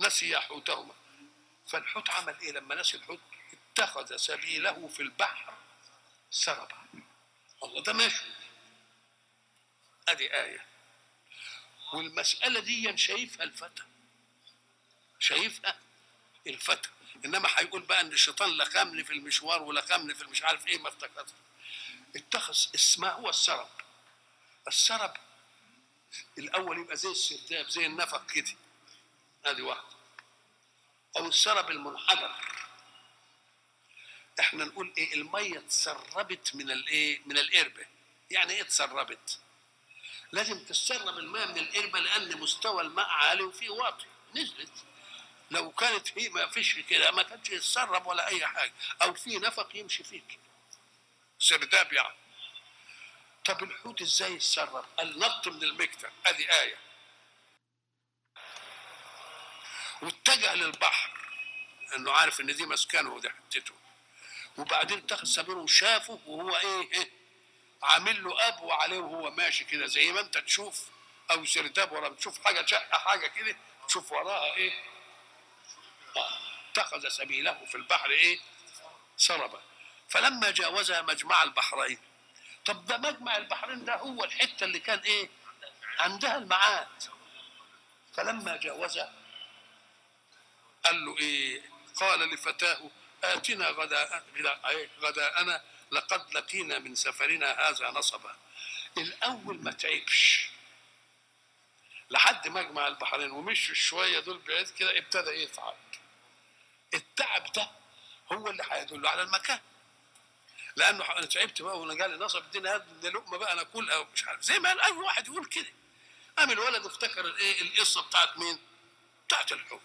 نسي حوتهما فالحوت عمل ايه لما نسي الحوت اتخذ سبيله في البحر سربا الله ده ماشي ادي ايه والمساله دي شايفها الفتى شايفها الفتى انما هيقول بقى ان الشيطان لخمني في المشوار ولخمني في المش عارف ايه ما افتكرت اتخذ اسمه هو السرب السرب الاول يبقى زي السرداب زي النفق كده ادي واحده او السرب المنحدر احنا نقول ايه الميه تسربت من الايه من القربه يعني ايه تسربت لازم تسرب الماء من القربه لان مستوى الماء عالي وفيه واطي نزلت لو كانت هي ما فيش كده ما كانش يتسرب ولا اي حاجه او في نفق يمشي فيك سرداب يعني طب الحوت ازاي يتسرب النط من المكتب ادي ايه واتجه للبحر انه عارف ان دي مسكنه ودي حتته وبعدين اتخذ سبيله وشافه وهو ايه, إيه عامل له اب وعليه وهو ماشي كده زي ما انت تشوف او سرداب ورا بتشوف حاجه شقه حاجه كده تشوف وراها ايه آه. اتخذ سبيله في البحر ايه سربا فلما جاوزها مجمع البحرين طب ده مجمع البحرين ده هو الحته اللي كان ايه عندها المعاد فلما جاوزها قال له ايه قال لفتاه اتنا غداء غداءنا لقد لقينا من سفرنا هذا نصبا الاول ما تعبش لحد مجمع البحرين ومشوا شويه دول بعيد كده ابتدى يتعب التعب ده هو اللي هيدل على المكان لانه انا تعبت بقى وانا جالي نصب اديني هاد لقمه بقى انا اكل او مش عارف زي ما اي واحد يقول كده قام الولد افتكر الايه القصه بتاعت مين؟ بتاعت الحوت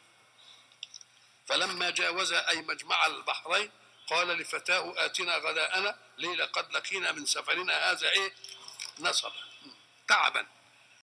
فلما جاوز اي مجمع البحرين قال لفتاه اتنا غداءنا ليه لقد لقينا من سفرنا هذا ايه؟ نصبا تعبا